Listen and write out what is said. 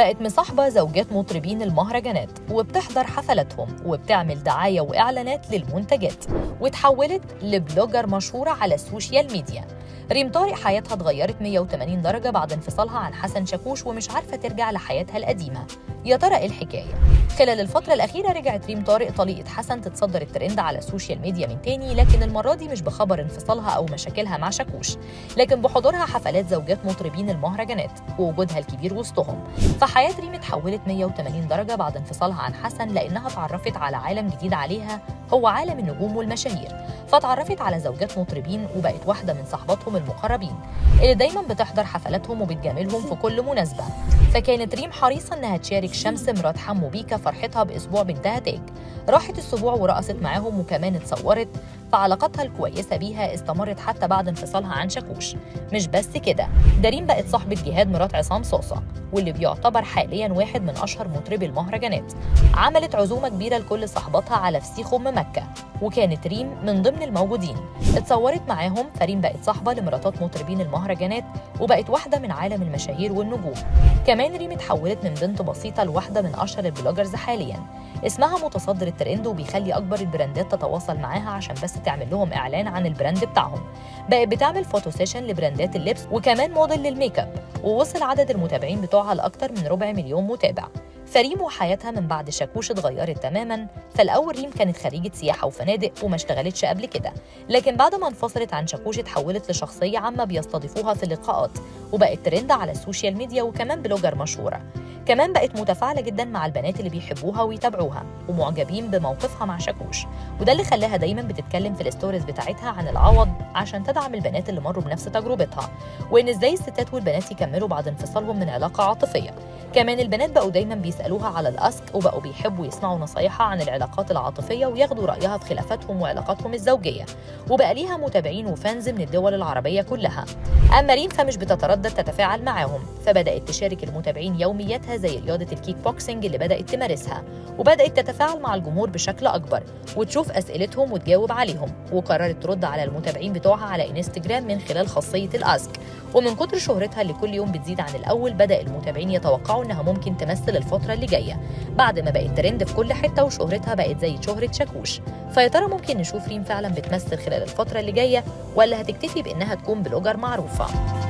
بقت مصاحبة زوجات مطربين المهرجانات وبتحضر حفلاتهم وبتعمل دعاية وإعلانات للمنتجات وتحولت لبلوجر مشهورة على السوشيال ميديا ريم طارق حياتها اتغيرت 180 درجة بعد انفصالها عن حسن شاكوش ومش عارفة ترجع لحياتها القديمة يا ترى ايه الحكاية؟ خلال الفترة الأخيرة رجعت ريم طارق طليقة حسن تتصدر الترند على السوشيال ميديا من تاني لكن المرة دي مش بخبر انفصالها أو مشاكلها مع شاكوش لكن بحضورها حفلات زوجات مطربين المهرجانات ووجودها الكبير وسطهم فحياة ريم اتحولت 180 درجة بعد انفصالها عن حسن لأنها اتعرفت على عالم جديد عليها هو عالم النجوم والمشاهير فتعرفت على زوجات مطربين وبقت واحدة من صحباتهم المقربين اللي دايما بتحضر حفلاتهم وبتجاملهم في كل مناسبة فكانت ريم حريصة إنها تشارك شمس مرات حمو بيكا فرحتها بأسبوع بنتها تاج راحت السبوع ورقصت معاهم وكمان اتصورت فعلاقتها الكويسة بيها استمرت حتى بعد انفصالها عن شاكوش مش بس كده ده ريم بقت صاحبة جهاد مرات عصام صوصة واللي بيعتبر حاليا واحد من أشهر مطربي المهرجانات عملت عزومة كبيرة لكل صحباتها على فسيخ أم مكة وكانت ريم من ضمن الموجودين اتصورت معاهم فريم بقت صاحبة لمراتات مطربين المهرجانات وبقت واحدة من عالم المشاهير والنجوم كمان ريم اتحولت من بنت بسيطة لواحدة من أشهر البلوجرز حاليا اسمها متصدر الترند وبيخلي أكبر البراندات تتواصل معاها عشان بس تعمل لهم إعلان عن البراند بتاعهم بقت بتعمل فوتو سيشن لبراندات اللبس وكمان موديل للميك اب ووصل عدد المتابعين بتوعها لأكتر من ربع مليون متابع فريم وحياتها من بعد شاكوش اتغيرت تماما فالاول ريم كانت خريجه سياحه وفنادق وما اشتغلتش قبل كده لكن بعد ما انفصلت عن شاكوش اتحولت لشخصيه عامه بيستضيفوها في اللقاءات وبقت ترند على السوشيال ميديا وكمان بلوجر مشهوره كمان بقت متفاعلة جدا مع البنات اللي بيحبوها ويتابعوها ومعجبين بموقفها مع شاكوش وده اللي خلاها دايما بتتكلم في الستوريز بتاعتها عن العوض عشان تدعم البنات اللي مروا بنفس تجربتها وان ازاي الستات والبنات يكملوا بعد انفصالهم من علاقة عاطفية كمان البنات بقوا دايما بيسألوها على الأسك وبقوا بيحبوا يسمعوا نصايحها عن العلاقات العاطفية وياخدوا رأيها في خلافاتهم وعلاقاتهم الزوجية وبقى ليها متابعين وفانز من الدول العربية كلها أما ريم فمش بتتردد تتفاعل معاهم فبدأت تشارك المتابعين يومياتها زي رياضة الكيك بوكسينج اللي بدأت تمارسها وبدأت تتفاعل مع الجمهور بشكل أكبر وتشوف أسئلتهم وتجاوب عليهم وقررت ترد على المتابعين بتوعها على انستجرام من خلال خاصية الأسك ومن كتر شهرتها اللي كل يوم بتزيد عن الأول بدأ المتابعين يتوقعوا إنها ممكن تمثل الفترة اللي جاية بعد ما بقت ترند في كل حتة وشهرتها بقت زي شهرة شاكوش فيا ترى ممكن نشوف ريم فعلا بتمثل خلال الفترة اللي جاية ولا هتكتفي بإنها تكون بلوجر معروفة